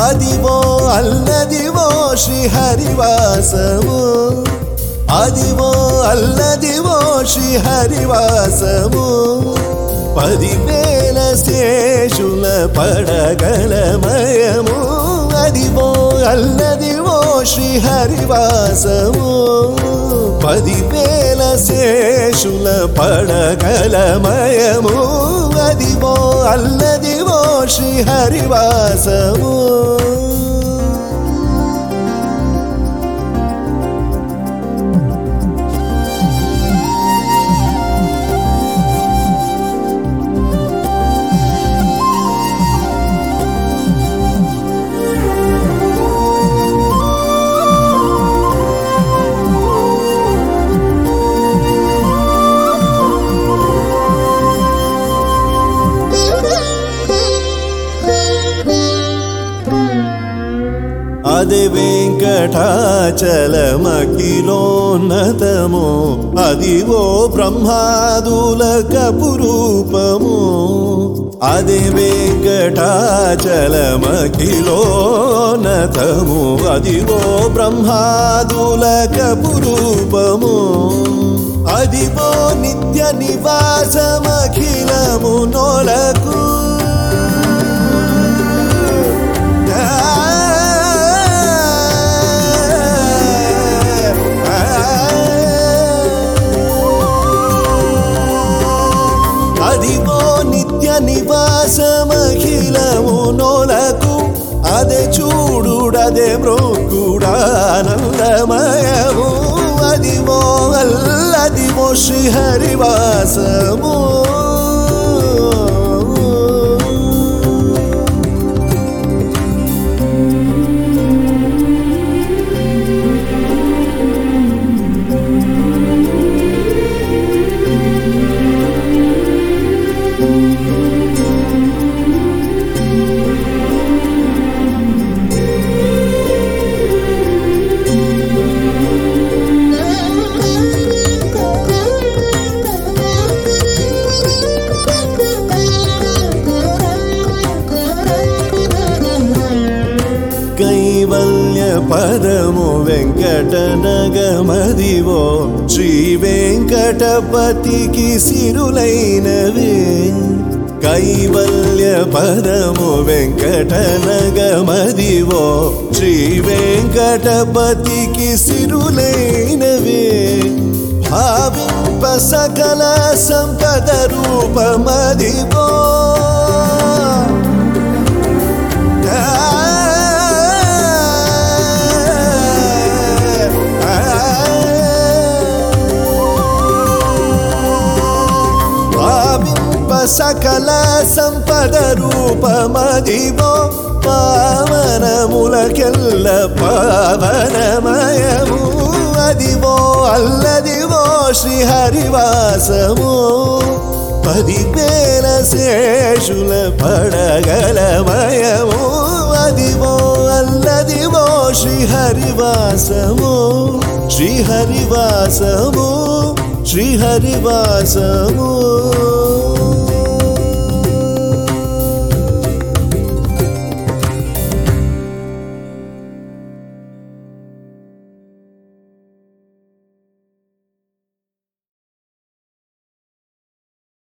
అదివో అల్లదివో శ్రీహరివాసము అదివో అల్లదివో శ్రీహరివాసము పదివేల శేషుల పడగలమయము అదివో అల్లదివో శ్రీహరివాసము పదివేల శేషుల పడగలమయము అదివో అల్లదివో శ్రీహరివాసము అది వెంకటాచలమఖిలోన్నతము అదివో బ్రహ్మాదులక పురూపము అది వెంకటాచలమఖిలోన్నతము అదివో బ్రహ్మాదులక పురూపము అదివో నిత్య నివాసమఖిలము నోలకు అదిగో నిత్య నివాసమఖిలము నోలకు అదే చూడుడదే మృక్కుడానందమయము అదివో అల్లదివో శ్రీహరివాసము కైవల్య పదము వెంకట నగమదివో శ్రీ వెంకటపతికి సిరులైనవే కైవల్య పదము వెంకట నగమదివో శ్రీ వెంకటపతికి సిరులైనవే భావింప సకల సంపద రూపమదివో భావింప సకల సంపద రూపమదివో పావనములకెల్ల పావనమయము అదివో అల్లదివో శ్రీహరివాసము పదివేల శేషుల పడగలమయము అదివో అల్లదివో శ్రీహరివాసము శ్రీహరివాసము శ్రీహరివాసము